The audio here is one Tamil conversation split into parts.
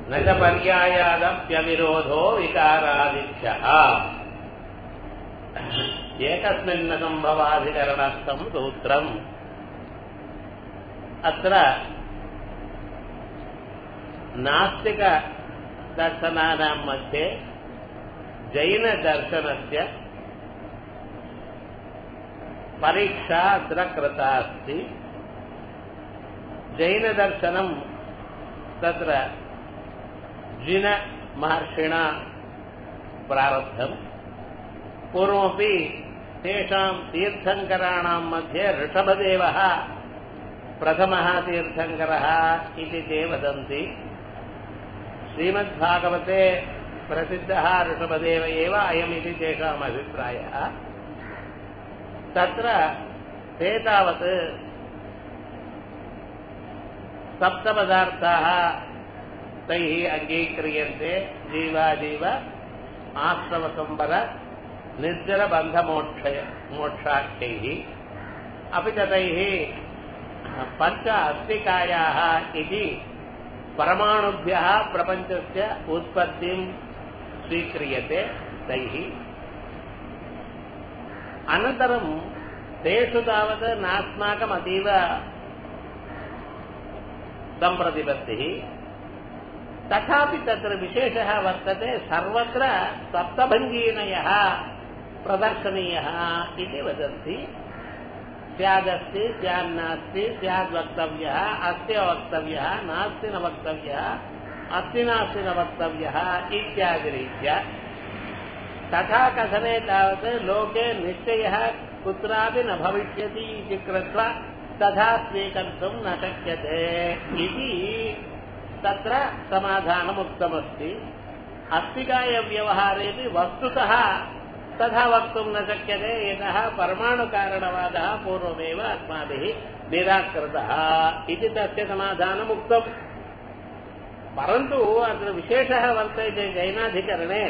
न च पर्यायादप्यविरोधो विकारादिभ्यः एकस्मिन्न सम्भवाधिकरणस्थम् सूत्रम् अत्र नास्तिकदर्शनानां मध्ये जैनदर्शनस्य परीक्षा अत्र कृता अस्ति जैनदर्शनं तत्र जिनमहर्षिणा प्रारब्धम् पूर्वमपि तेषां तीर्थङ्कराणां मध्ये ऋषभदेवः प्रथमः तीर्थङ्करः इति ते वदन्ति श्रीमद्भागवते प्रसिद्धः ऋषभदेव एव अयमिति तेषाम् अभिप्रायः तत्र ते तावत् सप्तपदार्थाः तैः अङ्गीक्रियन्ते जीवाजीव आश्रमसम्बर निर्जलबन्धमोक्षय मोक्षाख्यैः अपि च तैः पञ्च अस्तिकायाः इति परमाणुभ्यः प्रपञ्चस्य उत्पत्तिं स्वीक्रियते तैः अनन्तरं तेषु तावत् नास्माकम् अतीव सम्प्रतिपत्तिः तथापि तत्र विशेषः वर्तते सर्वत्र सप्तभङ्गीनयः प्रदर्शनीयः इति वदन्ति स्यादस्ति स्यान्नास्ति स्याद्वक्तव्यः अस्य वक्तव्यः नास्ति न वक्तव्यः अस्ति नास्ति न वक्तव्यः इत्यादिरीत्या तथा कथने तावत् लोके निश्चयः कुत्रापि न भविष्यति इति कृत्वा तथा स्वीकर्तुं न शक्यते इति तत्र समाधानमुक्तमस्ति अस्तिकायव्यवहारेपि वस्तुतः तथा वक्तुं न शक्यते यतः परमाणुकारणवादः पूर्वमेव अस्माभिः निराकृतः इति तस्य समाधानमुक्तम् परन्तु अत्र विशेषः वर्तते जैनाधिकरणे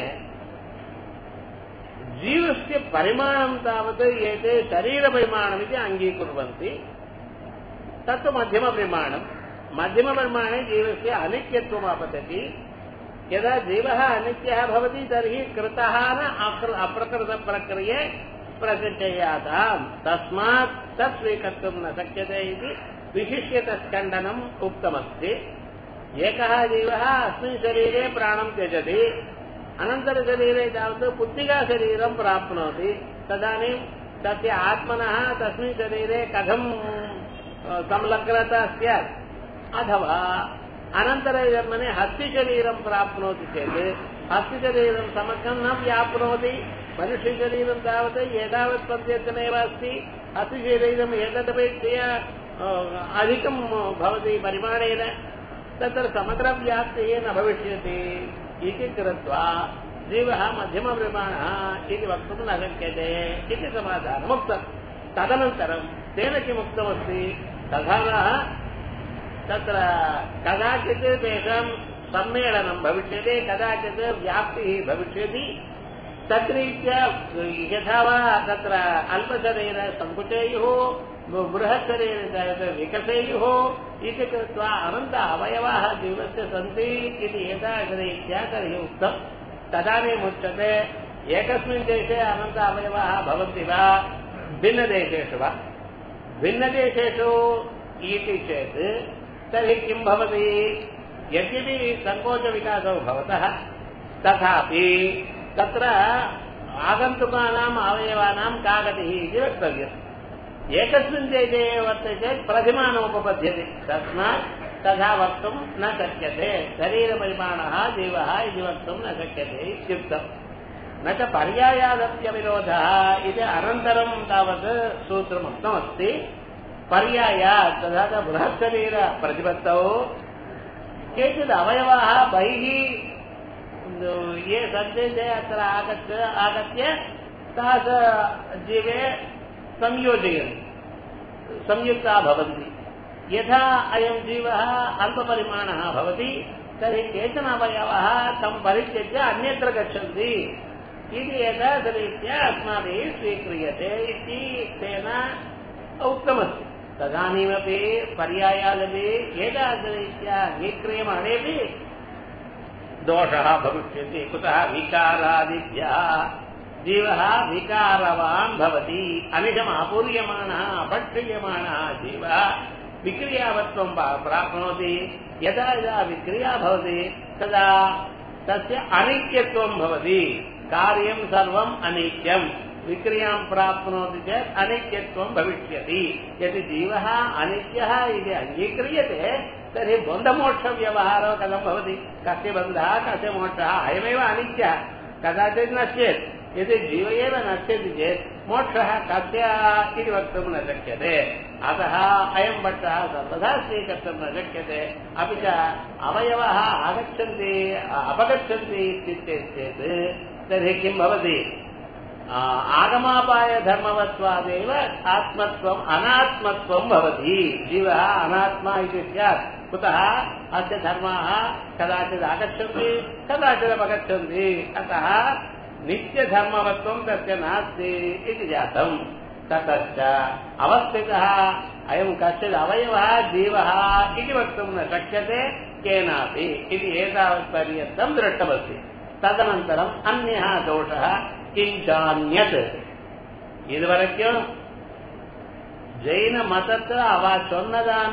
जीवस्य परिमाणं तावत् एते शरीरपरिमाणमिति अङ्गीकुर्वन्ति तत्तु मध्यमपरिमाणं मध्यमपरिमाणे जीवस्य अनित्यत्वम् आपतति यदा जीवः अनित्यः भवति तर्हि कृतः न अप्रकृतप्रक्रिये प्रसिद्धयाताम् तस्मात् तत् स्वीकर्तुं न शक्यते इति विशिष्य तत्खण्डनम् उक्तमस्ति एकः जीवः अस्मिन् शरीरे प्राणं त्यजति अनन्तरशरीरे तावत् पुत्तिकाशरीरं प्राप्नोति तदानीं तस्य आत्मनः तस्मिन् शरीरे कथं संलग्नता स्यात् अथवा अनन्तरजन्मने हस्तिशरीरं प्राप्नोति चेत् हस्तिशरीरं समग्रं न व्याप्नोति मनुष्यशरीरं तावत् एतावत् पर्यन्तमेव अस्ति हस्तिशरीरम् एतदपेक्षया अधिकं भवति परिमाणेन तत्र समग्रव्याप्तिः न भविष्यति इति कृत्वा जीवः मध्यमपरिमाणः इति वक्तुं न शक्यते इति समाधानमुक्तम् तदनन्तरं तेन किमुक्तमस्ति तथा तत्र कदाचित् तेषां सम्मेलनं भविष्यति कदाचित् व्याप्तिः भविष्यति तद्रीत्या यथा वा तत्र अल्पशरीरसङ्कुचेयुः बृहत्शरीरे विकसेयुः इति कृत्वा अनन्त अवयवाः जीवस्य सन्ति इति एतादृशरीत्या तर्हि उक्तम् तदानीमुच्यते एकस्मिन् देशे अनन्त अवयवाः भवन्ति वा भिन्नदेशेषु वा भिन्नदेशेषु इति चेत् तर्हि किं भवति यद्यपि सङ्कोचविकासौ भवतः तथापि तत्र आगन्तुकानाम् अवयवानां का गतिः इति वक्तव्यम् एकस्मिन् देशे एव वर्तते चेत् प्रतिमानमुपपद्यते तस्मात् तथा वक्तुं न शक्यते शरीरपरिमाणः जीवः इति वक्तुं न शक्यते इत्युक्तम् न च पर्यायादप्यविरोधः इति अनन्तरं तावत् सूत्रमुक्तमस्ति पर्यायात् तथा च बृहत्शरीरप्रतिपत्तौ केचित् अवयवाः बहिः ये सन्ति ते अत्र आगत्य आगत्य तादृशजीवे संयोजयन्ति संयुक्ता भवन्ति यथा अयं जीवः अल्पपरिमाणः भवति तर्हि केचन अवयवः तं परित्यज्य अन्यत्र गच्छन्ति इति एतादृशरीत्या अस्माभिः स्वीक्रियते इति तेन उक्तमस्ति तदानीमपि पर्यायादपि एतादृशरीत्या अङ्गीक्रियमाणेपि दोषः भविष्यति कुतः विकारादिभ्यः जीवः विकारवान् भवति अनिजम् अपूर्यमाणः अपक्षीयमाणः जीवः विक्रियावत्वं प्राप्नोति यदा यदा विक्रिया भवति तदा तस्य अनित्यत्वं भवति कार्यं सर्वम् अनित्यम् विक्रियां प्राप्नोति चेत् अनित्यत्वं भविष्यति यदि जीवः अनित्यः इति अङ्गीक्रियते तर्हि बन्धमोक्षव्यवहारो कथं भवति कस्य बन्धः कस्य मोक्षः अयमेव अनित्यः कदाचित् नश्येत् यदि जीव एव नश्यति चेत् मोक्षः कस्य इति वक्तुं न शक्यते अतः अयं भट्टः सर्वदा स्वीकर्तुं न शक्यते अपि च अवयवः आगच्छन्ति अपगच्छन्ति इत्युक्ते चेत् तर्हि किं भवति आगमापायधर्मवत्वादेव आत्मत्वम् अनात्मत्वं भवति जीवः अनात्मा इति स्यात् कुतः अस्य धर्माः कदाचित् आगच्छन्ति कदाचिदपगच्छन्ति अतः नित्यधर्मवत्वं तस्य नास्ति इति जातम् ततश्च अवस्थितः अयं कश्चित् अवयवः जीवः इति वक्तुं न शक्यते केनापि इति एतावत्पर्यन्तं दृष्टमस्ति तदनन्तरम् अन्यः दोषः கிஞ்சான்யத் இதுவரைக்கும் ஜெயின மதத்தை அவ சொன்னதான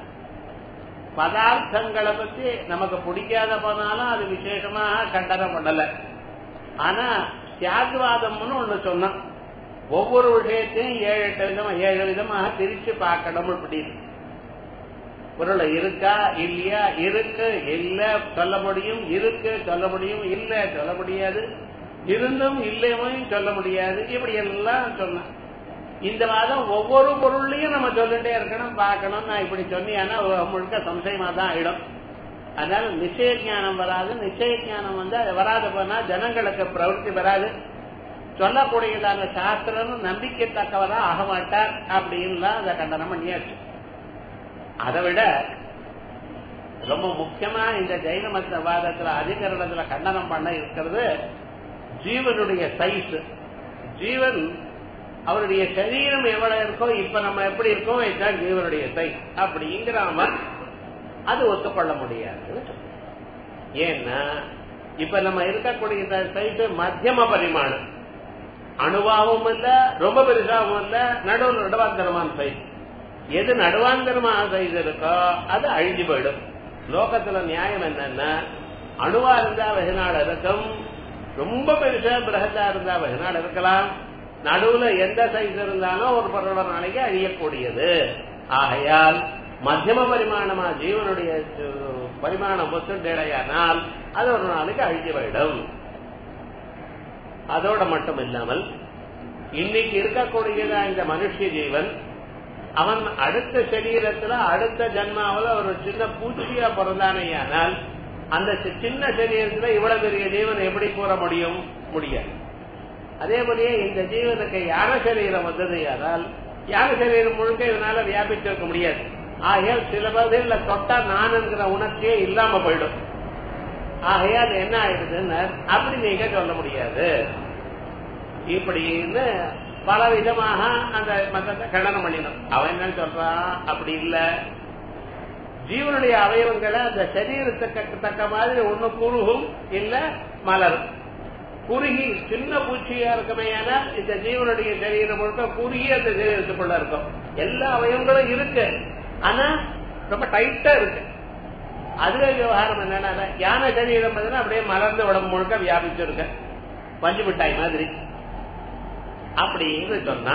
பதார்த்தங்களை பத்தி நமக்கு பிடிக்காத போனாலும் அது விசேஷமாக கண்டனம் பண்ணல ஆனா தியாகவாதம்னு ஒண்ணு சொன்னோம் ஒவ்வொரு விஷயத்தையும் ஏழு எட்டு விதமா ஏழு விதமாக பிரிச்சு பார்க்கணும் அப்படின்னு பொருள் இருக்கா இல்லையா இருக்கு இல்ல சொல்ல முடியும் இருக்கு சொல்ல முடியும் இல்ல சொல்ல முடியாது இருந்தும் இல்லையும் சொல்ல முடியாது இப்படி எல்லாம் சொன்னான் இந்த வாதம் ஒவ்வொரு பொருள்லையும் நம்ம சொல்லிட்டே இருக்கணும் பார்க்கணும் நான் இப்படி சொன்னியானா முழுக்க சம்சயமா தான் ஆயிடும் அதனால நிச்சய ஜானம் வராது நிச்சய ஜானம் வந்து அது வராது போனா ஜனங்களுக்கு பிரவருத்தி வராது சொல்லக்கூடியதான சாஸ்திரம் நம்பிக்கை தக்கவரா ஆக மாட்டார் அப்படின்லாம் அதை கண்டனம் பண்ணியாச்சு அதை விட ரொம்ப முக்கியமா இந்த ஜெயின மத வாதத்துல அதிகரணத்துல கண்டனம் பண்ண இருக்கிறது ஜீவனுடைய சைஸ் ஜீவன் அவருடைய சரீரம் எவ்வளவு இருக்கோ இப்ப நம்ம எப்படி இருக்கோம் இதுதான் ஜீவனுடைய சைஸ் அப்படிங்கிறாம அது ஒத்துக்கொள்ள முடியாது ஏன்னா இப்ப நம்ம இருக்கக்கூடிய சைஸ் மத்தியம பரிமாணம் அணுவாவும் இல்ல ரொம்ப பெருசாகவும் இல்ல நடுவு நடுவாந்தரமான சைஸ் எது நடுவாந்தரமான சைஸ் இருக்கோ அது அழிஞ்சு போயிடும் லோகத்துல நியாயம் என்னன்னா அணுவா இருந்தா வெகுநாடு இருக்கும் ரொம்ப பெருசா பிரகதா இருந்தா வெகுநாடு இருக்கலாம் நடுவுல எந்த சைஸ் இருந்தாலும் ஒரு பொருளோட நாளைக்கு அழியக்கூடியது ஆகையால் மத்தியம பரிமாணமா ஜீவனுடைய பரிமாணம் ஒத்துடையானால் அது ஒரு நாளைக்கு அழிஞ்சு போயிடும் அதோட மட்டும் இல்லாமல் இன்னைக்கு இருக்கக்கூடியதா இந்த மனுஷ ஜீவன் அவன் அடுத்த சரீரத்துல அடுத்த ஜன்மாவில ஒரு சின்ன பூச்சியா பிறந்தானேயானால் அந்த சின்ன சரீரத்துல இவ்வளவு பெரிய ஜீவன் எப்படி கூற முடியும் முடியாது அதே போலயே இந்த ஜீவனுக்கு யான சரீரம் வந்தது ஆனால் யான சரீரம் முழுக்க இதனால வியாபிச்சிருக்க முடியாது ஆகையால் சில பகுதிகள்ல தொட்டா நானுங்கிற உணர்ச்சியே இல்லாம போயிடும் ஆகையால் என்ன ஆயிடுதுன்னு அப்படி நீங்க சொல்ல முடியாது இப்படின்னு பல விதமாக அந்த மதத்தை கண்டனம் பண்ணினோம் அவன் என்ன சொல்றான் அப்படி இல்ல ஜீவனுடைய அவயவங்களை அந்த சரீரத்துக்கு தக்க மாதிரி ஒண்ணு குறுகும் இல்ல மலரும் குறுகி சின்ன பூச்சியா இருக்குமே இந்த ஜீவனுடைய சரீரம் முழுக்க குறுகி அந்த சரீரத்துக்குள்ள இருக்கும் எல்லா அவயவங்களும் இருக்கு ஆனா ரொம்ப டைட்டா இருக்கு அதுவே விவகாரம் என்னன்னா யானை சரீரம் அப்படியே மலர்ந்து உடம்பு முழுக்க வியாபிச்சிருக்க பஞ்சு மிட்டாய் மாதிரி அப்படின்னு சொன்னா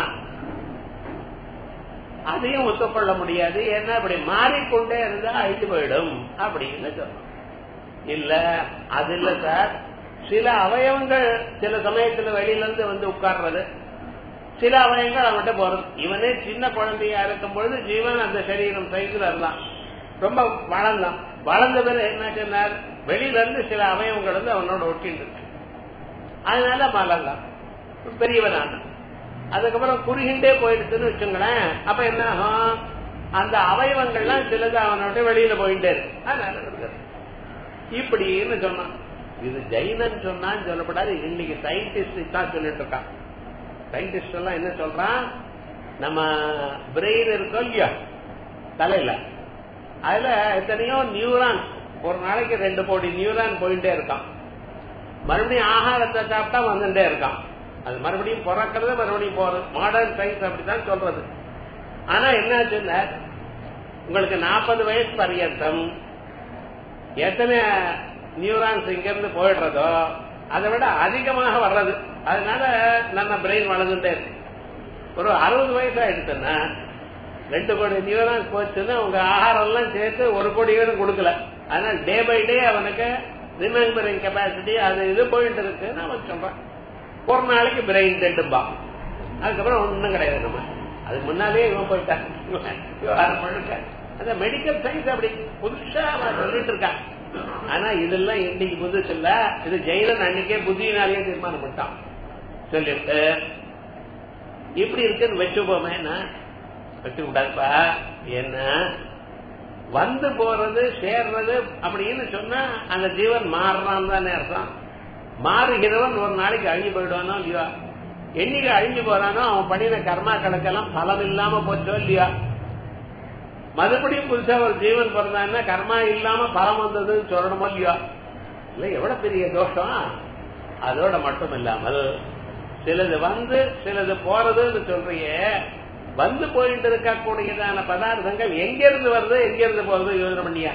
அதையும் ஒத்துக்கொள்ள முடியாது ஏன்னா அப்படி மாறிக்கொண்டே இருந்தா அழித்து போயிடும் அப்படின்னு சொன்னோம் இல்ல அது இல்ல சார் சில அவயவங்கள் சில சமயத்துல வெளியில இருந்து வந்து உட்கார்றது சில அவயங்கள் அவன்கிட்ட போறது இவனே சின்ன குழந்தையா இருக்கும் பொழுது ஜீவன் அந்த சரீரம் சைஸ்ல இருந்தான் ரொம்ப வளர்ந்தான் வளர்ந்த பிறகு என்ன சொன்னார் வெளியில இருந்து சில அவயவங்கள் வந்து அவனோட ஒட்டிட்டு இருக்கு அதனால மலர்ந்தான் பெரியவனான அதுக்கப்புறம் குறுகிண்டே போயிடுச்சுன்னு வச்சுங்களேன் அப்ப என்ன ஆகும் அந்த அவயவங்கள்லாம் சிலது அவனோட வெளியில போயிட்டே இருக்கு அதனால இருக்குது இப்படின்னு சொன்னான் இது ஜெயினன் சொன்னான்னு சொல்லப்படாது இன்னைக்கு சயின்டிஸ்ட் தான் சொல்லிட்டு இருக்கான் சயின்டிஸ்ட் எல்லாம் என்ன சொல்றான் நம்ம பிரெயின் இருக்கோம் இல்லையா தலையில அதுல எத்தனையோ நியூரான் ஒரு நாளைக்கு ரெண்டு கோடி நியூரான் போயிட்டே இருக்கான் மறுபடியும் ஆகாரத்தை சாப்பிட்டா வந்துட்டே இருக்கான் அது மறுபடியும் பிறக்கிறது மறுபடியும் போறது மாடர்ன் சயின்ஸ் அப்படித்தான் சொல்றது ஆனா என்னாச்சுன்னா உங்களுக்கு நாற்பது வயசு பரியந்தம் எத்தனை நியூரான்ஸ் இங்க இருந்து போயிடுறதோ அதை விட அதிகமாக வர்றது அதனால நம்ம பிரெயின் வளர்ந்துட்டே இருக்கு ஒரு அறுபது வயசு ஆயிடுச்சுன்னா ரெண்டு கோடி நியூரான்ஸ் போச்சுன்னா உங்க ஆகாரம் எல்லாம் சேர்த்து ஒரு கோடி பேரும் கொடுக்கல அதனால டே பை டே அவனுக்கு ரிமெம்பரிங் கெப்பாசிட்டி அது இது போயிட்டு இருக்குன்னு அவன் சொல்றான் ஒரு நாளைக்கு பிரெயின் டெட்டும்பா அதுக்கப்புறம் ஒண்ணும் கிடையாது நம்ம அதுக்கு முன்னாலே இவன் போயிட்டான் விவகாரம் முழுக்க அந்த மெடிக்கல் சயின்ஸ் அப்படி புதுசா அவன் சொல்லிட்டு இருக்கான் ஆனா இதெல்லாம் இன்னைக்கு புதுசு இல்ல இது ஜெயிலன் அன்னைக்கே புத்தியினாலேயே தீர்மானம் பண்ணிட்டான் சொல்லிட்டு இப்படி இருக்குன்னு வச்சுப்போமே வச்சு கூடாதுப்பா என்ன வந்து போறது சேர்றது அப்படின்னு சொன்னா அந்த ஜீவன் மாறுறான்னு தானே அர்த்தம் மாறுகிறவன் ஒரு நாளைக்கு அழிஞ்சு போயிடுவானோ இல்லையா என்னைக்கு அழிஞ்சு போறானோ அவன் பண்ணின கர்மா கணக்கெல்லாம் பலம் இல்லாம போச்சோ இல்லையா மறுபடியும் புதுசா ஒரு ஜீவன் பிறந்தான்னா கர்மா இல்லாம பலம் வந்ததுன்னு சொல்லணுமோ இல்லையா இல்ல எவ்வளவு பெரிய தோஷம் அதோட மட்டும் இல்லாமல் சிலது வந்து சிலது போறதுன்னு சொல்றியே வந்து போயிட்டு இருக்கக்கூடியதான பதார்த்தங்கள் எங்க இருந்து வருது எங்க இருந்து போறது யோசனை பண்ணியா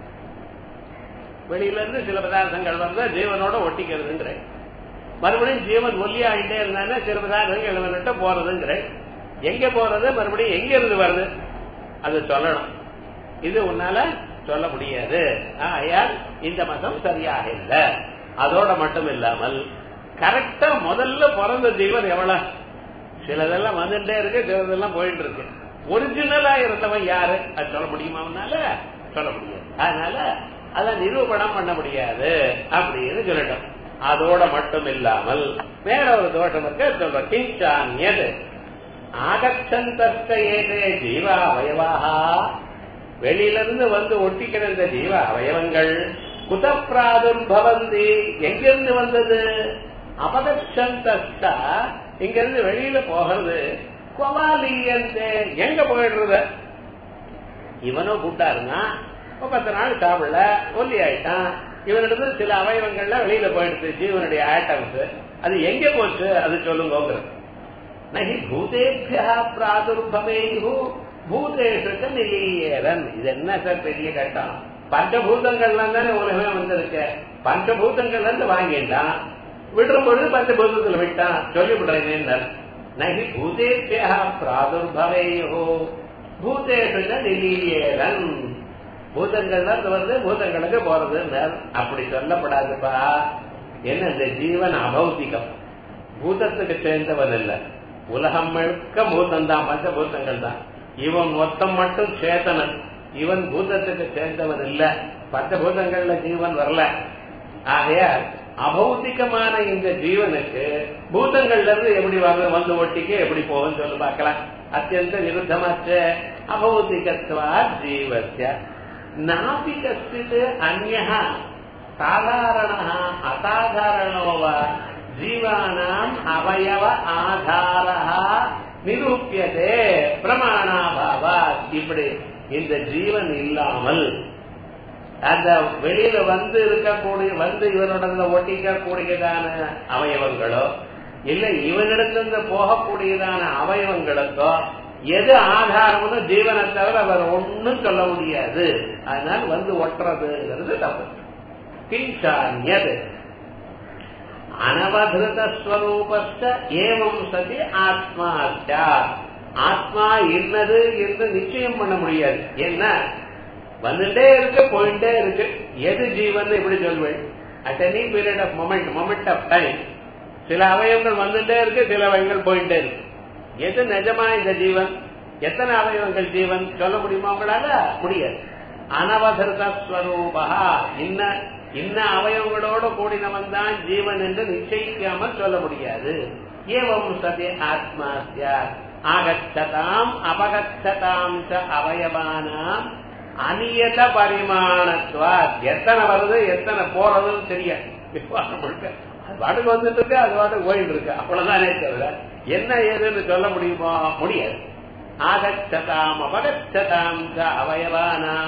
வெளியில இருந்து சில பதார்த்தங்கள் வந்து ஜீவனோட ஒட்டிக்கிறதுங்கிற மறுபடியும் ஜீவன் ஒல்லியாகிட்டே இருந்தானே சில பதார்த்தங்கள் இவன்கிட்ட போறதுங்கிற எங்க போறது மறுபடியும் எங்க இருந்து வருது அது சொல்லணும் இது உன்னால சொல்ல முடியாது ஆயால் இந்த மதம் சரியாக இல்லை அதோட மட்டும் இல்லாமல் கரெக்டா முதல்ல பிறந்த ஜீவன் எவ்வளவு சிலதெல்லாம் வந்துட்டே இருக்கு சிலதெல்லாம் போயிட்டு இருக்கு ஒரிஜினலா இருந்தவன் யாரு அது சொல்ல முடியுமா அவனால சொல்ல முடியாது அதனால அதை நிரூபணம் பண்ண முடியாது அப்படின்னு சொல்லட்டும் அதோட மட்டும் இல்லாமல் வேற ஒரு தோஷம் இருக்கு சொல்ற கிஞ்சான்யது ஆகச்சந்தே ஜீவா அவயவாக வெளியிலிருந்து வந்து ஒட்டிக்கிற இந்த ஜீவ அவயவங்கள் குதப்பிராதுர்பவந்தி எங்கிருந்து வந்தது அபகச்சந்தா இங்க இருந்து வெளியில போகிறது கொவாலியந்தே எங்க போயிடுறது இவனோ குட்டா இருந்தான் பத்து நாள் சாப்பிடல ஒல்லி ஆயிட்டான் இவனிடத்து சில அவயவங்கள்ல வெளியில போயிடுச்சு ஜீவனுடைய ஆட்டம்ஸ் அது எங்க போச்சு அது சொல்லுங்க நகி பூதேபியா பிராதுர்பவேயு பூதேஷுக்கு நிலையேரன் இது என்ன சார் பெரிய கட்டம் பஞ்சபூதங்கள்ல தானே உலகமே வந்திருக்க பஞ்சபூதங்கள்ல இருந்து வாங்கிட்டான் விடுற பொழுது பஞ்சபூதத்துல விட்டான் சொல்லி விடுறேன் நகி பூதேபியா பிராதுர்பவேயோ பூதேஷுக்கு நிலையேரன் பூதங்கள் தான் வருது பூதங்களுக்கு போறது அப்படி சொல்லப்படாதுப்பா என்ன இந்த ஜீவன் அபௌதிகம் பூதத்துக்கு சேர்ந்தவன் இல்ல உலகம் முழுக்க பூதம் தான் பஞ்சபூதங்கள் தான் இவன் மொத்தம் மட்டும் சேத்தனன் இவன் பூதத்துக்கு சேர்ந்தவன் இல்ல பஞ்சபூதங்கள்ல ஜீவன் வரல ஆகையால் அபௌதிகமான இந்த ஜீவனுக்கு பூதங்கள்ல இருந்து எப்படி வர வந்து ஒட்டிக்கு எப்படி போகும் சொல்லு பார்க்கலாம் அத்தியந்த விருத்தமற்ற அபௌதிகத்வா ஜீவசிய நாபி கஷ்டித் அந்நிய சாதாரண அசாதாரணோ வா ஜீவானாம் அவயவ ஆதார நிரூபியதே பிரமாணாபாவா இப்படி இந்த ஜீவன் இல்லாமல் அந்த வெளியில வந்து இருக்கக்கூடிய வந்து இவனிடத்துல ஒட்டிக்க கூடியதான அவயவங்களோ இல்ல இவனிடத்திலிருந்து போகக்கூடியதான அவயவங்களுக்கோ எது ஆதாரம்னு ஜீவனை தவிர அவர் ஒன்னும் சொல்ல முடியாது அதனால் வந்து ஒட்டுறதுங்கிறது தப்பு கிஞ்சான்யது அனவதிருதஸ்வரூபஸ்த ஏவம் சதி ஆத்மா ஆத்மா என்னது என்று நிச்சயம் பண்ண முடியாது என்ன வந்துட்டே இருக்கு போயிட்டே இருக்கு எது ஜீவன் இப்படி சொல்வேன் at any period of moment moment of time சில அவயவங்கள் வந்துட்டே இருக்கு சில அவயங்கள் போயிட்டே இருக்கு எது நிஜமா இந்த ஜீவன் எத்தனை அவயவங்கள் ஜீவன் சொல்ல முடியுமா உங்களால முடியாது அனவதிருதஸ்வரூபா இன்ன இன்ன அவயவங்களோட கூடினவன் தான் ஜீவன் என்று நிச்சயிக்காமல் சொல்ல முடியாது ஏவம் சதி ஆத்மாசிய ஆகச்சதாம் அபகச்சதாம் ச அவயவானாம் அநியத பரிமாணத்துவா எத்தனை வருது எத்தனை போறதுன்னு தெரியாது விசுவாசம் முழுக்க அது பாட்டுக்கு வந்துட்டு இருக்கு அது பாட்டுக்கு போயிட்டு இருக்கு அவ்வளவுதானே தவிர என்ன ஏதுன்னு சொல்ல முடியுமா முடியாது ஆகச்சதாம் அபகச்சதாம் ச அவயவானாம்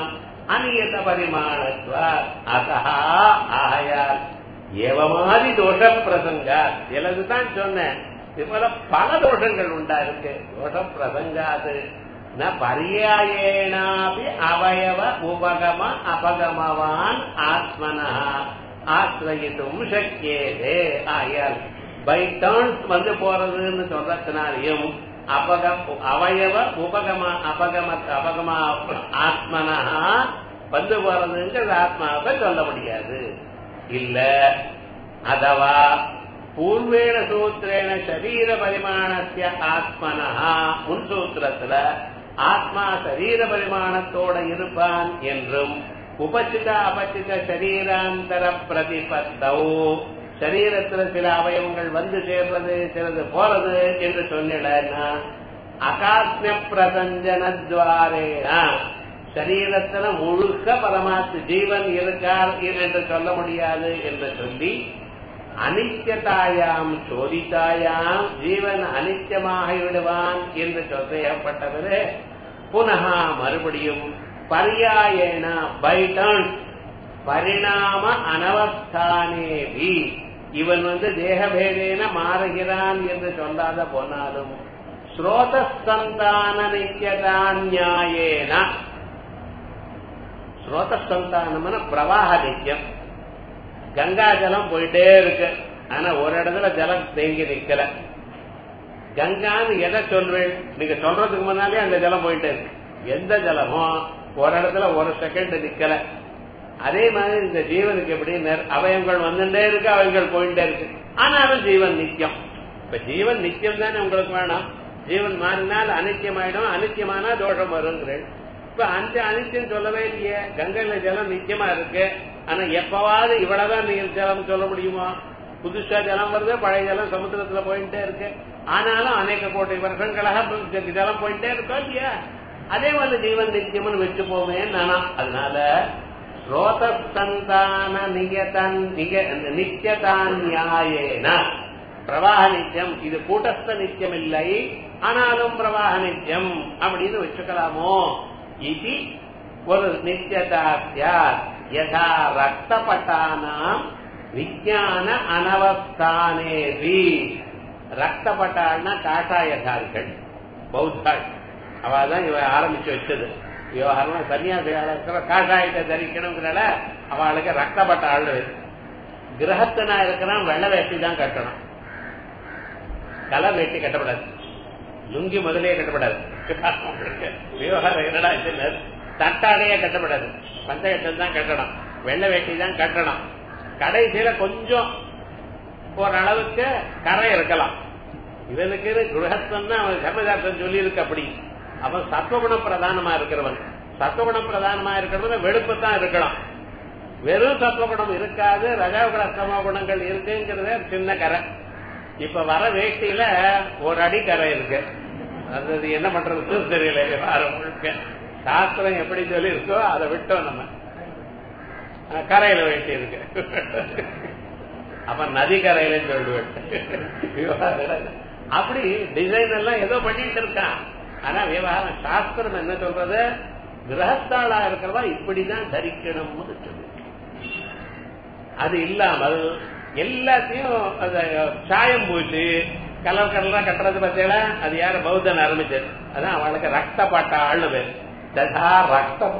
அநியத பரிமாணத்வா அத்தா ஆயால் ஏவமாதி தோஷ பிரசங்கா சிலதுதான் சொன்னேன் இது போல பல தோஷங்கள் உண்டா இருக்கு தோஷ பிரசங்காது ந பரியாயேனாபி அவயவ உபகம அபகமவான் ஆத்மனா ஆசிரயித்தும் சக்கியதே ஆயால் பை டர்ன்ஸ் வந்து போறதுன்னு சொல்றதுனாலையும் அபகம் அவயவ உபகம அபகம அபகம ஆத்மனா வந்து போறதுங்கிறது ஆத்மாவை சொல்ல முடியாது இல்ல அதவா பூர்வேண சூத்திரேன சரீர பரிமாணத்திய ஆத்மனா முன் சூத்திரத்துல ஆத்மா சரீர பரிமாணத்தோட இருப்பான் என்றும் உபசித அபசித சரீராந்தர பிரதிபத்தௌ சரீரத்துல சில அவயவங்கள் வந்து சேர்றது சிலது போறது என்று சொன்னா அகாத்மிய பிரசஞ்சனத்வாரேனா சரீரத்துல முழுக்க பரமாத்து ஜீவன் இருக்கார் என்று சொல்ல முடியாது என்று சொல்லி அனித்தியதாயாம் சோதித்தாயாம் ஜீவன் அனித்தியமாக விடுவான் என்று சொல்லப்பட்டது புனகா மறுபடியும் பரியாயேன பை டர்ன் பரிணாம அனவஸ்தானேவி இவன் வந்து தேகபேதேன மாறுகிறான் என்று சொல்லாத போனாலும் ஸ்ரோதஸ்தந்தான நித்தியதான்யாயேன ஸ்ரோதஸ்தந்தானம்னா பிரவாக நித்தியம் கங்கா ஜலம் போயிட்டே இருக்கு ஆனா ஒரு இடத்துல ஜலம் தேங்கி நிக்கல கங்கான்னு எதை சொல்வேன் நீங்க சொல்றதுக்கு முன்னாலே அந்த ஜலம் போயிட்டே இருக்கு எந்த ஜலமும் ஒரு இடத்துல ஒரு செகண்ட் நிக்கல அதே மாதிரி இந்த ஜீவனுக்கு எப்படி அவயங்கள் வந்துட்டே இருக்கு அவயங்கள் போயிட்டே இருக்கு ஆனாலும் ஜீவன் நித்தியம் இப்ப ஜீவன் நித்தியம் தானே உங்களுக்கு வேணாம் ஜீவன் மாறினால் அனித்தியம் ஆயிடும் அனித்தியமானா தோஷம் வருங்கிறேன் இப்ப அந்த அனித்தியம் சொல்லவே இல்லையே கங்கையில ஜலம் நித்தியமா இருக்கு ஆனா எப்பவாவது இவ்வளவுதான் நீர் ஜலம் சொல்ல முடியுமா புதுசா ஜலம் வருது பழைய ஜலம் சமுத்திரத்துல போயிட்டே இருக்கு ஆனாலும் அநேக கோட்டை வருஷங்களாக ஜலம் போயிட்டே இருக்கோம் இல்லையா அதே மாதிரி ஜீவன் நித்தியம்னு வச்சு போவே நானா அதனால ஸ்ரோதசந்தான நியதன் நித்தியதான் நியாயேன பிரவாக நித்தியம் இது கூட்டஸ்த நித்தியம் இல்லை ஆனாலும் பிரவாக நித்தியம் அப்படின்னு வச்சுக்கலாமோ இது ஒரு நித்தியதா யதா ரக்தபட்டானாம் விஜயான அனவஸ்தானேவி ரக்தபட்டாள்னா காட்டாயதார்கள் பௌத்தாள் அவதான் இவ ஆரம்பிச்சு வச்சது விவகாரம் சன்னியாசிகள இருக்கிற காஷாயத்தை தரிக்கணுங்கிறல அவளுக்கு ரக்தப்பட்ட ஆள் கிரகத்தனா இருக்கிறான் வெள்ள வேட்டி தான் கட்டணும் கலர் வேட்டி கட்டப்படாது லுங்கி முதலே கட்டப்படாது விவகாரம் என்னடா தட்டாடையே கட்டப்படாது பஞ்சகட்டம் தான் கட்டணும் வெள்ளை வேட்டி தான் கட்டணும் கடைசியில கொஞ்சம் ஓரளவுக்கு கரை இருக்கலாம் இவனுக்கு கிரகஸ்தன் அவன் தர்மசாஸ்திரம் சொல்லி இருக்கு அப்படி அவன் சத்வகுண பிரதானமா இருக்கிறவன் சத்வகுண பிரதானமா இருக்கிறவன் வெளுப்பு தான் இருக்கலாம் வெறும் சத்வகுணம் இருக்காது ரஜாகுண அஸ்தம குணங்கள் இருக்குங்கிறத சின்ன கரை இப்ப வர வேட்டியில ஒரு அடி கரை இருக்கு அது என்ன பண்றது தெரியல வாரம் முழுக்க சாஸ்திரம் எப்படி சொல்லி இருக்கோ அதை விட்டோம் நம்ம கரையில வேட்டி இருக்கு அப்ப நதி கரையில சொல்லிடுவேன் அப்படி டிசைன் எல்லாம் ஏதோ பண்ணிட்டு இருக்கான் ஆனா விவகாரம் சாஸ்திரம் என்ன சொல்றது கிரகஸ்தாளா இருக்கிறதா இப்படிதான் தரிக்கணும்னு சொல்லு அது இல்லாமல் எல்லாத்தையும் சாயம் பூசி கலர் கலரா கட்டுறது பார்த்தீங்களா அது யாரு பௌத்தன் ஆரம்பிச்சது அதான் அவளுக்கு ரத்த பாட்ட ஆளு பேர் ததா ரத்தம்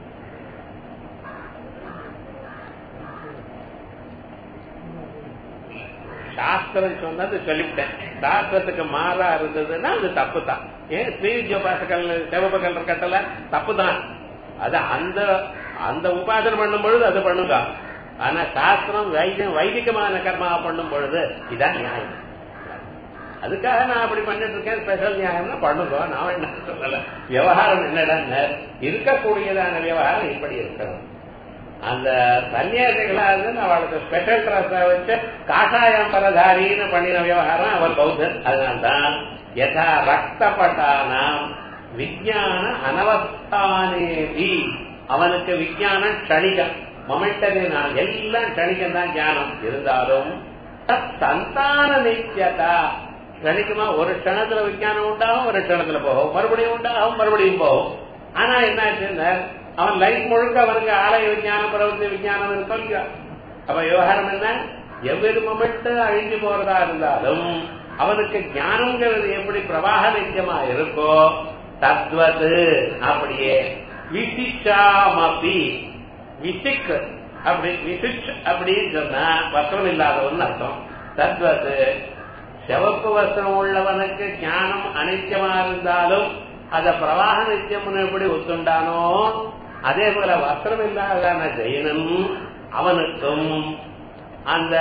சாஸ்திரம் சொன்னது சொல்லிவிட்டேன் சாஸ்திரத்துக்கு மாறா இருந்ததுன்னா அது தப்பு தான் ஏன் ஸ்ரீவித்யோபாசகல் சிவபகல் கட்டல தப்பு தான் அது அந்த அந்த உபாசனை பண்ணும் பொழுது அது பண்ணுங்க ஆனா சாஸ்திரம் வைத்தியம் வைதிகமான கர்மா பண்ணும் பொழுது இதான் நியாயம் அதுக்காக நான் அப்படி பண்ணிட்டு இருக்கேன் ஸ்பெஷல் நியாயம்னா பண்ணுங்க நான் என்ன சொல்லல விவகாரம் என்னடா இருக்கக்கூடியதான விவகாரம் இப்படி இருக்கணும் அந்த சன்னியாசிகளா இருந்து அவளுக்கு ஸ்பெஷல் ட்ரெஸ் வச்சு காஷாயம் பரதாரின்னு பண்ணின விவகாரம் அவர் பௌத்தன் அதனால்தான் யதா ரக்தப்பட்டானாம் விஜயான அனவஸ்தானேவி அவனுக்கு விஜயானம் க்ஷணிகம் மொமெண்டனே நான் எல்லாம் க்ஷணிகம் தான் ஞானம் இருந்தாலும் சந்தான நித்தியதா கணிக்குமா ஒரு க்ஷணத்துல விஞ்ஞானம் உண்டாகும் ஒரு க்ஷணத்துல போகும் மறுபடியும் உண்டாகும் மறுபடியும் போகும் ஆனா என்னாச்சுன்னா அவன் லைஃப் முழுக்க அவனுக்கு ஆலய விஞ்ஞானம் பிரபஞ்ச விஞ்ஞானம் இருக்கும் இல்லையா அப்ப விவகாரம் என்ன எவ்வொரு மொமெண்ட் அழிஞ்சு போறதா இருந்தாலும் அவனுக்கு ஞானங்கிறது எப்படி பிரவாக நித்தியமா இருக்கோ தத்வது அப்படியே விசிச்சாமபி விசிக் அப்படி விசிச் அப்படின்னு சொன்னா வஸ்திரம் இல்லாதவன் அர்த்தம் தத்வது சிவப்பு வஸ்திரம் உள்ளவனுக்கு ஞானம் அனித்தியமா இருந்தாலும் அத பிரவாக நித்தியம் எப்படி ஒத்துண்டானோ அதே போல வஸ்திரம் இல்லாதான ஜெயினன் அவனுக்கும் அந்த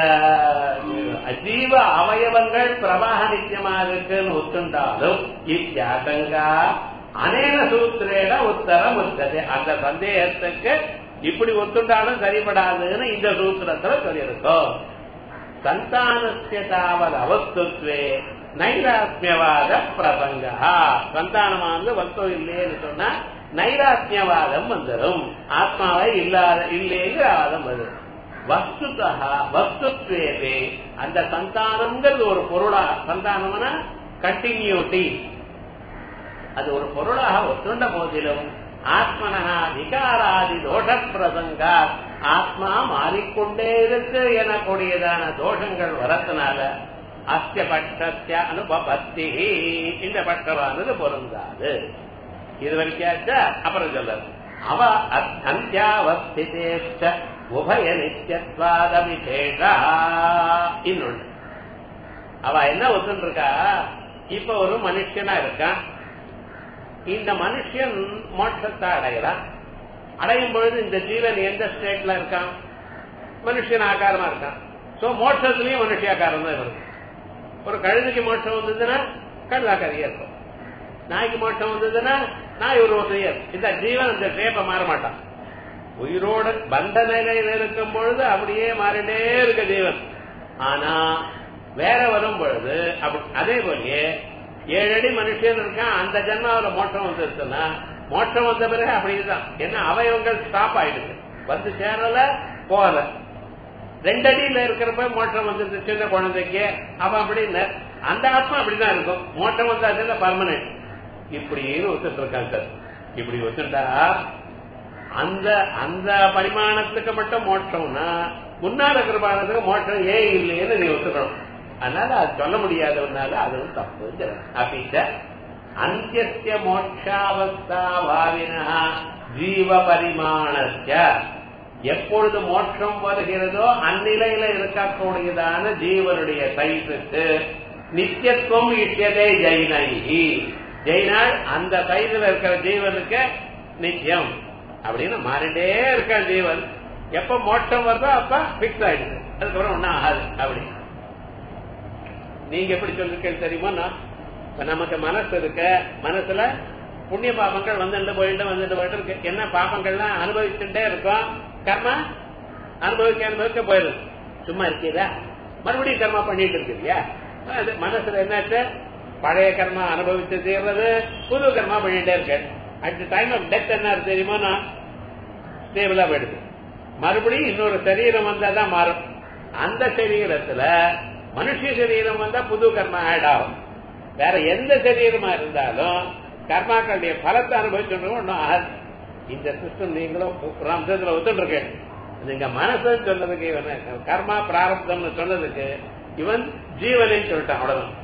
அஜீவ அவயவங்கள் பிரவாக நித்தியமா இருக்குன்னு ஒத்துண்டாலும் இத்தியாசங்கா அநேக சூத்திரேட உத்தரம் உத்தது அந்த சந்தேகத்துக்கு இப்படி ஒத்துண்டாலும் சரிபடாதுன்னு இந்த சூத்திரத்துல சொல்லியிருக்கோம் சந்தானசிய தாவல் அவஸ்துத்வே நைராத்மியவாத பிரசங்கா சந்தானமானது வஸ்து இல்லைன்னு சொன்னா நைராத்மியவாதம் வந்துடும் ஆத்மாவை இல்லாத இல்லைங்கிற வாதம் வரும் வஸ்துதா வஸ்துத்வேவே அந்த சந்தானம்ங்கிறது ஒரு பொருளா சந்தானம்னா கண்டினியூட்டி அது ஒரு பொருளாக ஒத்துண்ட போதிலும் ஆத்மனா விகாராதி தோஷ பிரசங்கா ஆத்மா மாறிக்கொண்டே இருக்கு எனக்கூடியதான தோஷங்கள் வரத்தினால அஸ்ய பட்சத்திய அனுபபத்தி இந்த பட்சமானது பொருந்தாது இது வரைக்காச்சா அப்புறம் சொல்றது அவ அத்தியாவஸ்திதேச்ச உபய நித்தியத்வாத விசேஷா இன்னொன்று அவ என்ன ஒத்துன்னு இருக்கா இப்ப ஒரு மனுஷனா இருக்கான் இந்த மனுஷன் மோட்சத்தை அடையலாம் அடையும் பொழுது இந்த ஜீவன் எந்த ஸ்டேட்ல இருக்கான் மனுஷன் ஆகாரமா இருக்கான் சோ மோட்சத்திலயும் மனுஷ ஆகாரம் தான் இருக்கு ஒரு கழுதைக்கு மோட்சம் வந்ததுன்னா கழுதாக்காரியா இருக்கும் நாய்க்கு மோட்சம் வந்ததுன்னா நாய் உருவத்தையே இருக்கும் இந்த ஜீவன் இந்த ஷேப்பை மாற மாட்டான் உயிரோட பந்த நிலையில இருக்கும் பொழுது அப்படியே மாறிட்டே இருக்க ஜீவன் ஆனா வேற வரும் பொழுது அதே போலயே ஏழு அடி மனுஷன் இருக்கான் அந்த ஜென்மாவில மோட்சம் வந்துருச்சுன்னா மோட்சம் வந்த பிறகு அப்படிதான் ஏன்னா அவயவங்கள் ஸ்டாப் ஆயிடுது வந்து சேரல போகல ரெண்டு அடியில இருக்கிறப்ப மோட்சம் வந்துருச்சு சின்ன குழந்தைக்கு அவன் அப்படின்னு அந்த ஆத்மா அப்படிதான் இருக்கும் மோட்சம் வந்தாச்சுன்னா பர்மனன்ட் இப்படின்னு ஒத்துட்டு இருக்கான் சார் இப்படி ஒத்துட்டா அந்த அந்த பரிமாணத்துக்கு மட்டும் மோட்சம்னா முன்னால இருக்கிற பாடத்துக்கு மோட்சம் ஏன் இல்லைன்னு நீ ஒத்துக்கணும் அதனால அது சொல்ல முடியாதவனால அதுவும் தப்பு அப்படின்ட்ட அந்திய மோட்சாவஸ்தா பாவினா ஜீவ பரிமாணஸ்ய எப்பொழுது மோட்சம் வருகிறதோ அந்நிலையில இருக்கக்கூடியதான ஜீவனுடைய சைஸுக்கு நித்தியத்துவம் இட்டியதே ஜெயினி ஜெயினால் அந்த சைதுல இருக்கிற ஜீவனுக்கு நித்தியம் அப்படின்னு மாறிட்டே இருக்க ஜீவன் எப்ப மோட்சம் வருதோ அப்ப பிக்ஸ் ஆயிடுது அதுக்கப்புறம் ஒன்னும் ஆகாது அப்படி நீங்க எப்படி சொல்லிருக்கேன் தெரியுமா இப்ப நமக்கு மனசு இருக்க மனசுல புண்ணிய பாபங்கள் வந்துட்டு போயிட்டு வந்துட்டு போயிட்டு இருக்கு என்ன பாபங்கள்லாம் அனுபவிச்சுட்டே இருக்கோம் கர்மா அனுபவிக்க அனுபவிக்க போயிடும் சும்மா இருக்கீதா மறுபடியும் கர்மா பண்ணிட்டு இருக்கிறியா அது மனசுல என்னாச்சு பழைய கர்மா அனுபவிச்சு தீர்றது புது கர்மா பண்ணிட்டே இருக்க at the time of death என்ன தெரியுமா நான் ஸ்டேபிளா போயிடுது மறுபடியும் இன்னொரு சரீரம் வந்தா தான் மாறும் அந்த சரீரத்துல மனுஷ சரீரம் வந்தா புது கர்மா ஆட் ஆகும் வேற எந்த சரீரமா இருந்தாலும் கர்மாக்களுடைய பலத்தை அனுபவிச்சுட்டு ஒன்றும் ஆகாது இந்த சிஸ்டம் நீங்களும் அம்சத்துல ஒத்துட்டு இருக்கேன் நீங்க மனசு சொன்னதுக்கு இவன் கர்மா பிராரப்தம்னு சொன்னதுக்கு இவன் ஜீவனைன்னு சொல்லிட்டான் அவ்வளவுதான்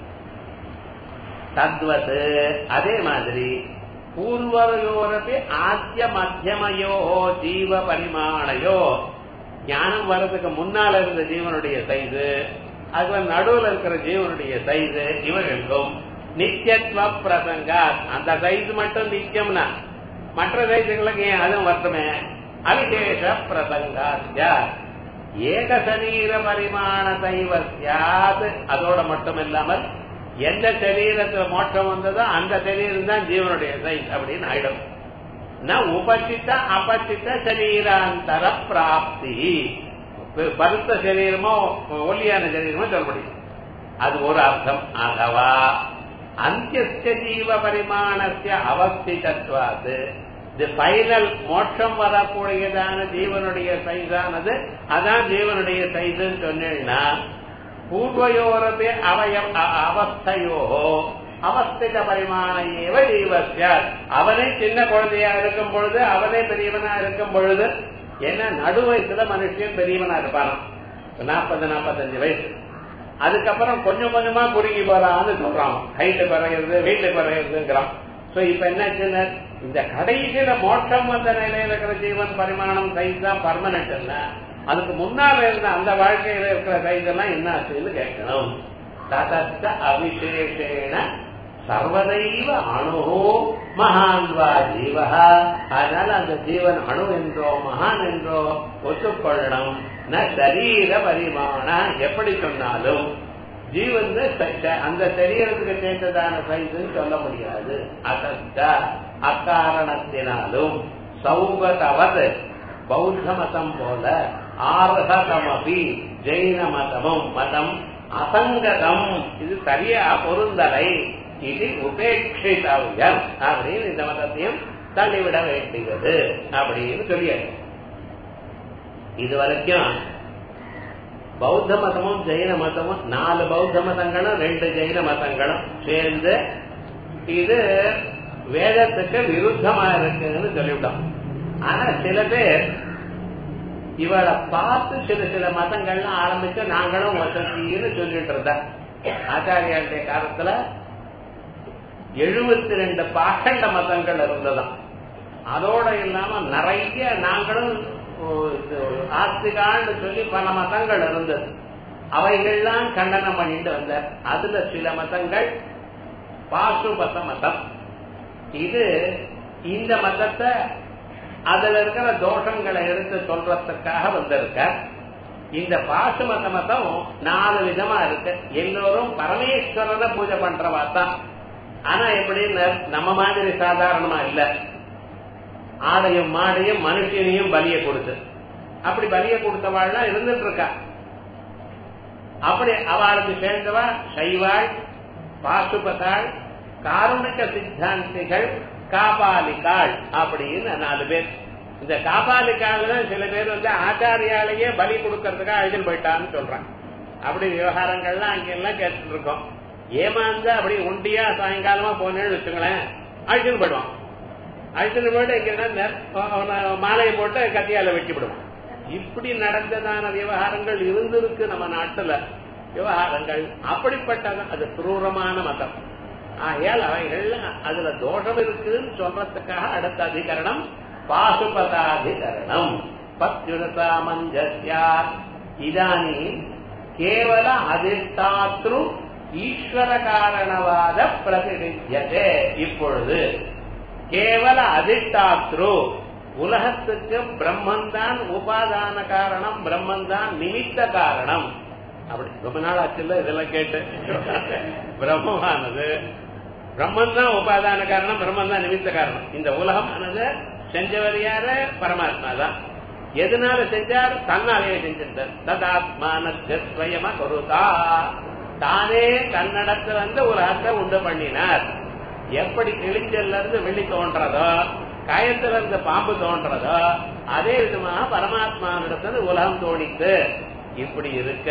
தத்வத் அதே மாதிரி பூர்வயோரப்பி ஆத்திய மத்தியமயோ ஜீவ பரிமாணையோ ஞானம் வர்றதுக்கு முன்னால இருந்த ஜீவனுடைய சைது அதுல நடுவுல இருக்கிற ஜீவனுடைய சைது இவர்களுக்கும் நித்தியத்துவ பிரசங்கா அந்த சைஸ் மட்டும் நித்தியம்னா மற்ற சைஸுகளுக்கு ஏன் அதுவும் வருத்தமே அவிசேஷ பிரசங்கா ஏக சரீர பரிமாண சைவ சியாது அதோட மட்டும் இல்லாமல் எந்த சரீரத்துல மோட்சம் வந்ததோ அந்த சரீரம் தான் ஜீவனுடைய சைஸ் அப்படின்னு ஆயிடும் உபசித்த அபசித்த சரீராந்தர பிராப்தி பருத்த சரீரமோ ஒல்லியான சரீரமோ சொல்ல முடியும் அது ஒரு அர்த்தம் ஆகவா அந்திய ஜீவ பரிமாணத்திய அவஸ்திதத்வாது இது பைனல் மோட்சம் வரக்கூடியதான ஜீவனுடைய சைஸானது அதான் ஜீவனுடைய சைதுன்னு சொன்னேன்னா பூர்வயோரபே அவய அவஸ்தையோ அவஸ்திக பரிமாண ஏவ ஜீவஸ்ய அவனே சின்ன குழந்தையா இருக்கும் பொழுது அவனே பெரியவனா இருக்கும் பொழுது ஏன்னா நடு வயசுல மனுஷன் பெரியவனா இருப்பானாம் நாற்பது நாற்பத்தஞ்சு வயசு அதுக்கப்புறம் கொஞ்சம் கொஞ்சமா குறுகி போறான்னு சொல்றான் ஹைட்டு குறையிறது வெயிட்டு குறையிறதுங்கிறான் சோ இப்ப என்ன இந்த கடைசியில மோட்சம் வந்த நிலையில இருக்கிற ஜீவன் பரிமாணம் சைஸ் தான் பர்மனன்ட் இல்ல அதுக்கு முன்னால இருந்த அந்த வாழ்க்கையில இருக்கிற சைஸ் எல்லாம் என்ன ஆச்சுன்னு கேட்கணும் ததஸ்த அவிசேஷேன சர்வதைவ அணு மகான்வா ஜீவா அதனால அந்த ஜீவன் அணு என்றோ மகான் என்றோ ஒத்துக்கொள்ளணும் ந சரீர பரிமாண எப்படி சொன்னாலும் ஜீவன் அந்த சரீரத்துக்கு சேர்ந்ததான சைஸ்ன்னு சொல்ல முடியாது அசத்த அக்காரணத்தினாலும் சௌகதவது பௌத்த மதம் போல ஆர்ஹதமபி ஜெயின மதமும் மதம் அசங்கதம் இது சரியா பொருந்தலை இது உபேட்சிதவ்யம் அப்படின்னு இந்த மதத்தையும் தள்ளிவிட வேண்டியது அப்படின்னு சொல்லியாச்சு இது வரைக்கும் பௌத்த மதமும் ஜெயின மதமும் நாலு பௌத்த மதங்களும் ரெண்டு ஜெயின மதங்களும் சேர்ந்து இது வேதத்துக்கு விருத்தமா இருக்குன்னு சொல்லிவிட்டோம் ஆனா சில பேர் இவளை பார்த்து சில சில மதங்கள்லாம் ஆரம்பிச்சு நாங்களும் வசதின்னு சொல்லிட்டு இருந்த ஆச்சாரியாளுடைய காலத்துல எழுபத்தி ரெண்டு பாகண்ட மதங்கள் இருந்ததாம் அதோட இல்லாம நிறைய நாங்களும் ஆஸ்திகான்னு சொல்லி பல மதங்கள் இருந்தது அவைகள்லாம் கண்டனம் பண்ணிட்டு வந்தார் அதுல சில மதங்கள் பாசுபத மதம் இது இந்த மதத்தை அதுல இருக்கிற தோஷங்களை எடுத்து சொல்றதுக்காக வந்திருக்க இந்த பாசுமத மதம் நாலு விதமா இருக்கு எல்லோரும் பரமேஸ்வரனை பூஜை பண்றவா தான் ஆனா எப்படின்னு நம்ம மாதிரி சாதாரணமா இல்ல ஆடையும் மாடையும் மனுஷனையும் பலிய கொடுத்து அப்படி பலிய கொடுத்தவாள்லாம் இருந்துட்டு இருக்கா அப்படி அவளுக்கு சேர்ந்தவா சைவாள் பாசுபதாள் காருணிக சித்தாந்திகள் காபாலிகாள் அப்படின்னு நாலு பேர் இந்த காபாலிகாள் சில பேர் வந்து ஆச்சாரியாலேயே பலி கொடுக்கறதுக்காக அழிஞ்சு போயிட்டான்னு சொல்றாங்க அப்படி விவகாரங்கள்லாம் அங்கெல்லாம் கேட்டுட்டு இருக்கோம் ஏமாந்து அப்படி உண்டியா சாயங்காலமா போனேன்னு வச்சுங்களேன் அழிச்சுன்னு போயிடுவான் அழிச்சுன்னு போயிட்டு இங்க மாலையை போட்டு கத்தியால வெட்டிவிடுவான் இப்படி நடந்ததான விவகாரங்கள் இருந்திருக்கு நம்ம நாட்டுல விவகாரங்கள் அப்படிப்பட்டது அது குரூரமான மதம் ஆகையால் அவைகள் அதுல தோஷம் இருக்குன்னு சொல்றதுக்காக அடுத்த அதிகரணம் பாசுபதாதிகரணம் பத்யுனசாமஞ்சஸ்யா இதானி கேவல அதிஷ்டாத்ரு ஈஸ்வர காரணவாத பிரதிநித்தியதே இப்பொழுது கேவல அதிஷ்டாத்ரு உலகத்துக்கு பிரம்மந்தான் உபாதான காரணம் பிரம்மந்தான் நிமித்த காரணம் அப்படி ரொம்ப நாள் ஆச்சுல்ல இதெல்லாம் கேட்டு பிரம்மமானது பிரம்மன் தான் உபாதான காரணம் பிரம்மன் தான் நிமித்த காரணம் இந்த உலகமானது செஞ்சவர் யாரு பரமாத்மா தான் எதனால செஞ்சார் தன்னாலேயே செஞ்சிருந்தார் ததாத்மானஸ்வயம குருதா தானே தன்னடத்துல இருந்து உலகத்தை உண்டு பண்ணினார் எப்படி கிழிஞ்சல்ல இருந்து வெள்ளி தோன்றதோ காயத்துல இருந்து பாம்பு தோன்றதோ அதே விதமாக பரமாத்மாவிடத்துல உலகம் தோணித்து இப்படி இருக்க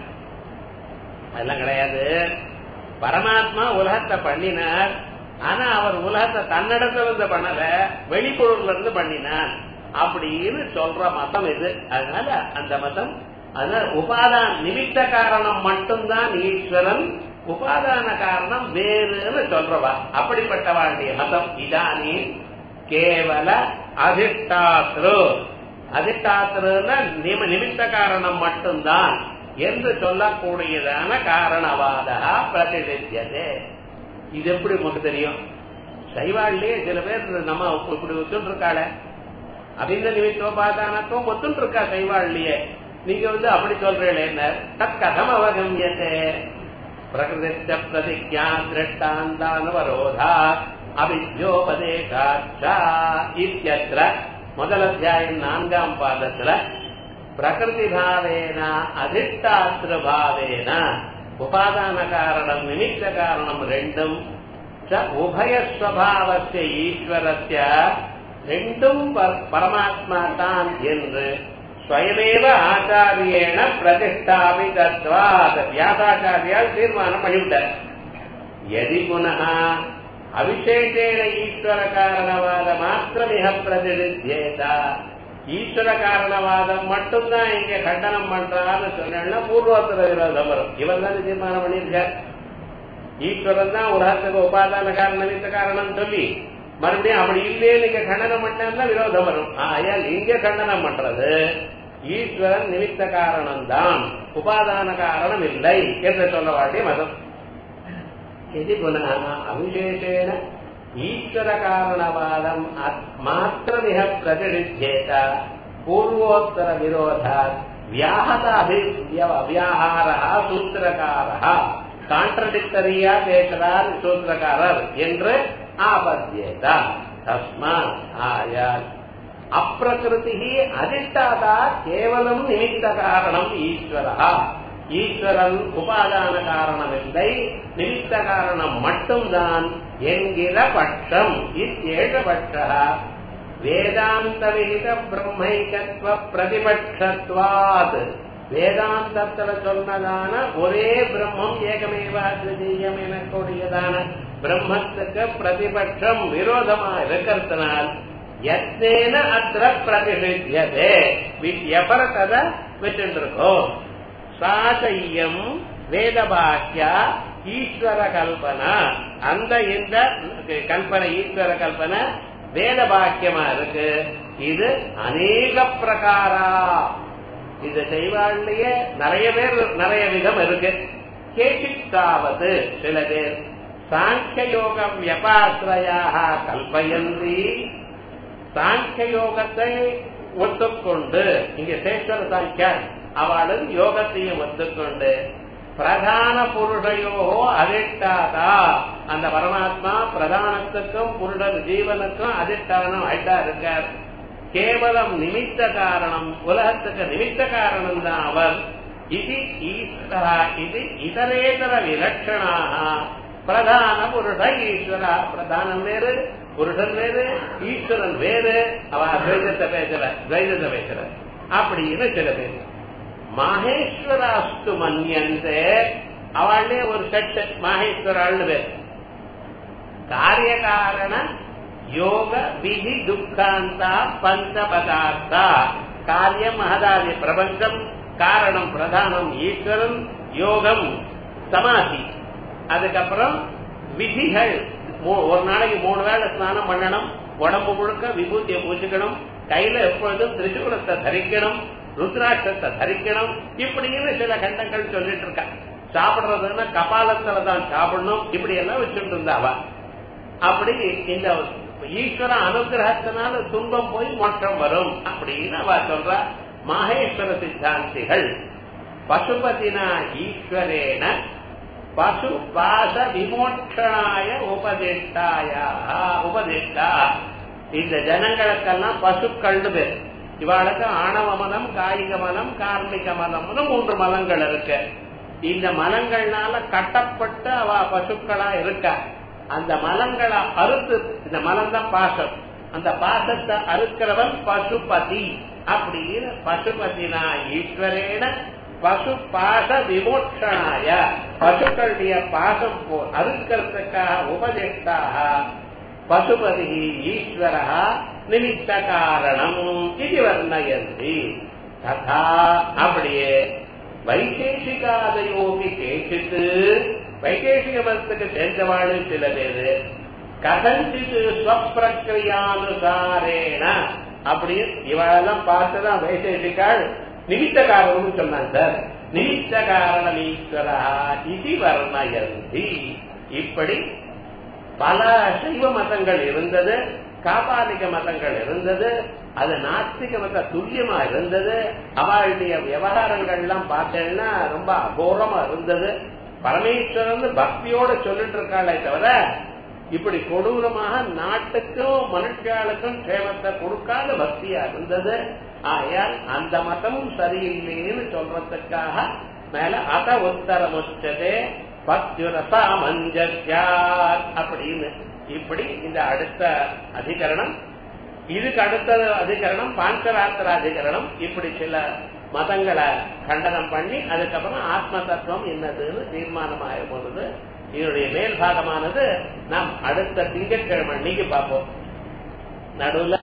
அதெல்லாம் கிடையாது பரமாத்மா உலகத்தை பண்ணினார் ஆனா அவர் உலகத்தை தன்னிடத்துல இருந்து பண்ணல வெளிப்பொருள்ல இருந்து பண்ணினார் அப்படின்னு சொல்ற மதம் இது அதனால அந்த மதம் அதனால உபாதான நிமித்த காரணம் மட்டும்தான் ஈஸ்வரன் உபாதான காரணம் வேறுன்னு சொல்றவா அப்படிப்பட்டவாளுடைய மதம் இதானி கேவல அதிஷ்டாத்ரு அதிஷ்டாத்திரன்னா நிமித்த காரணம் மட்டும்தான் என்று சொல்லக்கூடியதான காரணவாத பிரதிநித்தியது இது எப்படி உங்களுக்கு தெரியும் சைவாள்லயே சில பேர் நம்ம இப்படி ஒத்துட்டு இருக்காள அபிந்த நிமித்தோபாதானத்துவம் ஒத்துட்டு இருக்கா சைவாள்லயே நீங்க வந்து அப்படி சொல்றீங்களே தற்கதம் அவகமியத்தே பிரகிருதித்த பிரதிஜா திருஷ்டாந்தானுவரோதா அவித்யோபதேசாச்சா இத்தியத்திர முதல் அத்தியாயம் நான்காம் பாதத்துல பிரகிருதி பாவேன அதிஷ்டாத்திர பாவேன உபாதான காரணம் நிமித்த காரணம் ரெண்டும் உபயஸ்வபாவசிய ஈஸ்வரஸ்ய ரெண்டும் பரமாத்மா தான் என்று ஸ்வயமேவ ஆச்சாரியேன பிரதிஷ்டாபிதத்வாத் வியாசாச்சாரியால் தீர்மானம் பண்ணிவிட்டார் यदि पुनः अविशेषेण ஈஸ்வரகாரணவாத மாத்திரமிக பிரதிநித்தியேத ஈஸ்வர காரணவாதம் மட்டும்தான் இங்க கண்டனம் பண்றான்னு சொன்னா பூர்வோத்தர விரோதம் வரும் இவர் தான் தீர்மானம் பண்ணியிருக்கார் ஈஸ்வரன் தான் உலகத்துக்கு உபாதான காரணம் நிமித்த காரணம் சொல்லி மறுபடியும் அப்படி இல்லையே நீங்க கண்டனம் பண்ணா விரோதம் வரும் ஆயால் இங்க கண்டனம் பண்றது ஈஸ்வரன் நிமித்த காரணம் தான் உபாதான காரணம் இல்லை என்று சொல்ல வேண்டிய மதம் இது புனः அவிசேஷேன ஈஸ்வர காரணவாதம் மாத்திரமிக பிரதிநித்யேத பூர்வோத்தர விரோதாத் வியாஹத வியாகார சூத்திரகார கான்ட்ரடிக்டரியா பேசுறார் சூத்திரக்காரர் என்று ஆபத்தியேத தஸ்மா ஆயாத் அப்பிரகிருதி அதிஷ்டாதா கேவலம் நிமித்த காரணம் ஈஸ்வரா ஈஸ்வரன் உபாதான காரணம் இல்லை நிமித்த காரணம் மட்டும்தான் என்கிற பட்சம் இத்தேழ பட்ச வேதாந்த விகித பிரம்மைகத்வ பிரதிபட்சத்வாத் வேதாந்தத்துல சொன்னதான ஒரே பிரம்மம் ஏகமேவாத்விதீயம் எனக்கூடியதான பிரம்மத்துக்கு பிரதிபட்சம் விரோதமா இருக்கிறதுனால் யத்னேன அத்திர பிரதிஷித்தியதே எபரத்தத வச்சுருக்கோம் சாசையம் வேதபாக்கியா ஈஸ்வர கல்பனா அந்த இந்த கல்பனை ஈஸ்வர கல்பனை வேத பாக்கியமா இருக்கு இது அநேக பிரகாரா இது செய்வாள்லயே நிறைய பேர் நிறைய விதம் இருக்கு கேசித்தாவது சில பேர் சாங்கிய யோகம் வியபாசிரயாக கல்பயந்தி சாங்கிய யோகத்தை ஒத்துக்கொண்டு இங்க சேஸ்வர சாங்கியா அவளும் யோகத்தையும் ஒத்துக்கொண்டு பிரதான புருஷையோ அதிஷ்டாதா அந்த பரமாத்மா பிரதானத்துக்கும் புருஷன் ஜீவனுக்கும் அதிஷ்டானம் ஆயிட்டா இருக்கார் கேவலம் நிமித்த காரணம் உலகத்துக்கு நிமித்த காரணம் தான் அவர் இது ஈஸ்வரா இது இதரேதர விலட்சணாக பிரதான புருஷ ஈஸ்வரா பிரதானம் வேறு புருஷன் வேறு ஈஸ்வரன் வேறு அவ துவைதத்தை பேசுற துவைதத்தை பேசுற அப்படின்னு சில பேர் மாஹேஸ்வராஸ்து மன்யந்தே அவளே ஒரு செட்டு மாஹேஸ்வராள்னு பேர் காரியகாரண யோக விதி துக்காந்தா பஞ்ச பதார்த்தா காரியம் மகதாதி பிரபஞ்சம் காரணம் பிரதானம் ஈஸ்வரன் யோகம் சமாதி அதுக்கப்புறம் விதிகள் ஒரு நாளைக்கு மூணு வேளை ஸ்நானம் பண்ணணும் உடம்பு முழுக்க விபூதியை பூச்சிக்கணும் கையில எப்பொழுதும் திரிசூலத்தை தரிக்கணும் ருத்ராட்சத்தை தரிக்கணும் இப்படின்னு சில கண்டங்கள் சொல்லிட்டு இருக்கா சாப்பிடுறதுன்னா கபாலத்துல தான் சாப்பிடணும் இப்படி எல்லாம் வச்சுட்டு இருந்தாவா அப்படி இந்த ஈஸ்வர அனுகிரகத்தினால துன்பம் போய் மோட்சம் வரும் அப்படின்னு அவ சொல்றா மாகேஸ்வர சித்தாந்திகள் பசுபதினா ஈஸ்வரேன பசு பாச விமோட்சணாய உபதிஷ்டாய உபதிஷ்டா இந்த ஜனங்களுக்கெல்லாம் பசுக்கள்னு பேர் இவாளுக்கு ஆணவ மலம் காயிக மலம் கார்மிக மலம்னு மூன்று மலங்கள் இருக்கு இந்த மலங்கள்னால கட்டப்பட்டு அவ பசுக்களா இருக்கா அந்த மலங்களை அறுத்து இந்த மலம் தான் பாசம் அந்த பாசத்தை அறுக்கிறவன் பசுபதி அப்படின்னு பசுபதினா ஈஸ்வரேன பசு பாச விமோட்சணாய பசுக்களுடைய பாசம் போ அறுக்கிறதுக்காக உபதிஷ்டாக பசுபதி ஈஸ்வர நிமித்த காரணம் இது வர்ணயந்தி ததா அப்படியே வைசேஷிகாதையோபி கேசித்து வைசேஷிக மதத்துக்கு சேர்ந்தவாடு சில பேரு கதஞ்சித்து ஸ்வப்பிரக்கிரியானுசாரேன அப்படி இவளெல்லாம் பார்த்துதான் வைசேஷிகாள் நிமித்த காரணம்னு சொன்னாங்க சார் நிமித்த காரணம் ஈஸ்வரா இது வர்ணயந்தி இப்படி பல சைவ மதங்கள் இருந்தது காபாலிக மதங்கள் இருந்தது அது நாஸ்திக மத துல்லியமா இருந்தது அவளுடைய விவகாரங்கள் எல்லாம் பார்த்தேன்னா ரொம்ப அகோரமா இருந்தது பரமேஸ்வரன் பக்தியோட சொல்லிட்டு இருக்காளே தவிர இப்படி கொடூரமாக நாட்டுக்கும் மனுஷாளுக்கும் க்ஷேமத்தை கொடுக்காத பக்தியா இருந்தது ஆயால் அந்த மதமும் சரியில்லைன்னு சொல்றதுக்காக மேல அத உத்தரமுச்சதே பக்தியுரசாமஞ்சத்யாத் அப்படின்னு இப்படி இந்த அடுத்த அதிகரணம் இதுக்கு அடுத்த அதிகரணம் பாஞ்சராத்திர அதிகரணம் இப்படி சில மதங்களை கண்டனம் பண்ணி அதுக்கப்புறம் ஆத்ம தத்துவம் என்னதுன்னு தீர்மானமாக பொழுது இதனுடைய மேல் பாகமானது நாம் அடுத்த திங்கட்கிழமை அன்னைக்கு பார்ப்போம் நடுவுல